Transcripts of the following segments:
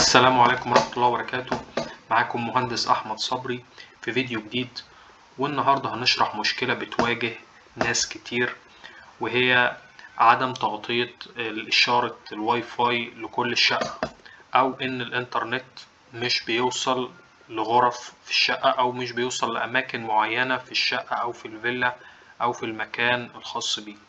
السلام عليكم ورحمة الله وبركاته معاكم مهندس أحمد صبري في فيديو جديد والنهاردة هنشرح مشكلة بتواجه ناس كتير وهي عدم تغطية إشارة الواي فاي لكل الشقة أو إن الإنترنت مش بيوصل لغرف في الشقة أو مش بيوصل لأماكن معينة في الشقة أو في الفيلا أو في المكان الخاص بيك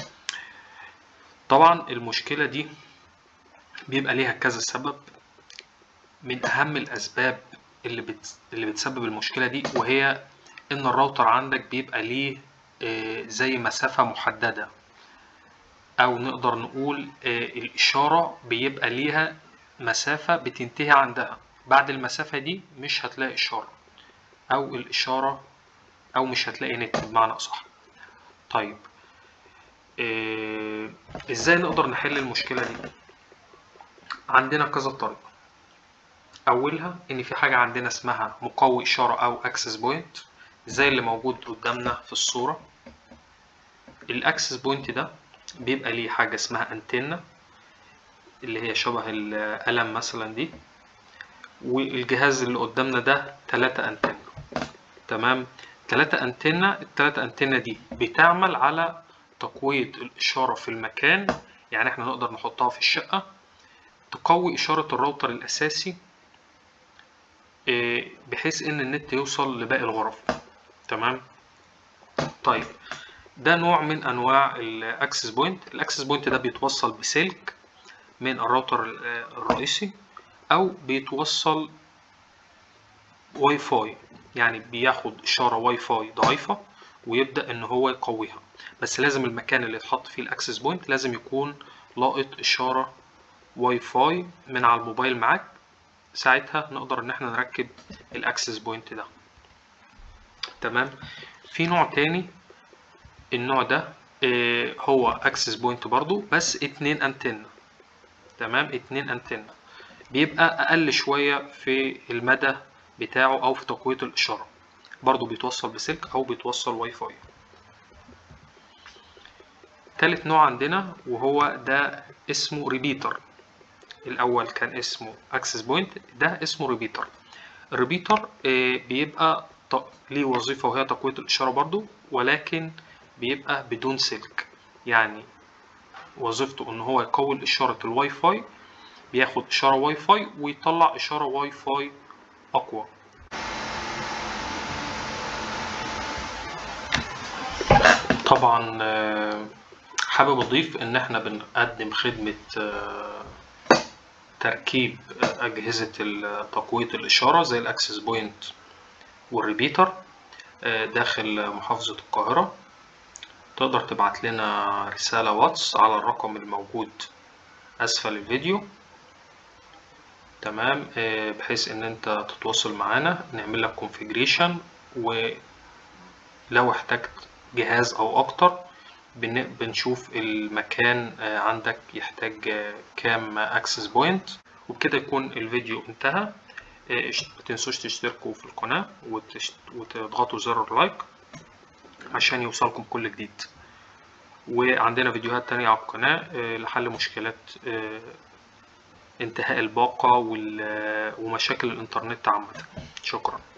طبعا المشكلة دي بيبقى ليها كذا سبب من أهم الأسباب اللي بت... اللي بتسبب المشكلة دي وهي إن الراوتر عندك بيبقى ليه آه، زي مسافة محددة أو نقدر نقول آه، الإشارة بيبقى ليها مسافة بتنتهي عندها بعد المسافة دي مش هتلاقي إشارة أو الإشارة أو مش هتلاقي نت بمعنى أصح طيب آه، إزاي نقدر نحل المشكلة دي عندنا كذا طريقة أولها إن في حاجة عندنا اسمها مقوي إشارة أو أكسس بوينت زي اللي موجود قدامنا في الصورة الأكسس بوينت ده بيبقى ليه حاجة اسمها أنتنة اللي هي شبه القلم مثلا دي والجهاز اللي قدامنا ده تلاتة أنتنة تمام تلاتة أنتنة التلاتة أنتنة دي بتعمل على تقوية الإشارة في المكان يعني احنا نقدر نحطها في الشقة تقوي إشارة الراوتر الأساسي إيه، بحيث إن النت يوصل لباقي الغرف تمام طيب ده نوع من أنواع الأكسس بوينت الأكسس بوينت ده بيتوصل بسلك من الراوتر ال- الرئيسي أو بيتوصل واي فاي يعني بياخد إشارة واي فاي ضعيفة ويبدأ إن هو يقويها بس لازم المكان اللي يتحط فيه الأكسس بوينت لازم يكون لاقط إشارة واي فاي من على الموبايل معاك ساعتها نقدر ان احنا نركب الاكسس بوينت ده تمام في نوع تاني النوع ده آه، هو اكسس بوينت برضو بس اتنين انتنة تمام اتنين انتنة بيبقى اقل شوية في المدى بتاعه او في تقوية الاشارة برضو بيتوصل بسلك او بيتوصل واي فاي تالت نوع عندنا وهو ده اسمه ريبيتر الاول كان اسمه اكسس بوينت ده اسمه ريبيتر الريبيتر آه، بيبقى ط- ليه وظيفة وهي تقوية الإشارة برضو ولكن بيبقى بدون سلك يعني وظيفته إن هو يقوي إشارة الواي فاي بياخد إشارة واي فاي ويطلع إشارة واي فاي أقوى طبعا آه، حابب أضيف إن إحنا بنقدم خدمة آه، تركيب أجهزة ال- تقوية الإشارة زي الأكسس بوينت والريبيتر آه، داخل محافظة القاهرة تقدر تبعت لنا رسالة واتس على الرقم الموجود أسفل الفيديو تمام آه، بحيث إن أنت تتواصل معانا نعمل لك كونفيجريشن ولو احتجت جهاز أو أكتر بن- بنشوف المكان آه، عندك يحتاج آه، كام اكسس بوينت وبكده يكون الفيديو انتهى آه، اشت- ما تنسوش تشتركوا في القناة وتشت- وتضغطوا زر اللايك عشان يوصلكم كل جديد وعندنا فيديوهات تانية على القناة آه، لحل مشكلات آه، انتهاء الباقة وال- ومشاكل الإنترنت عامة شكرا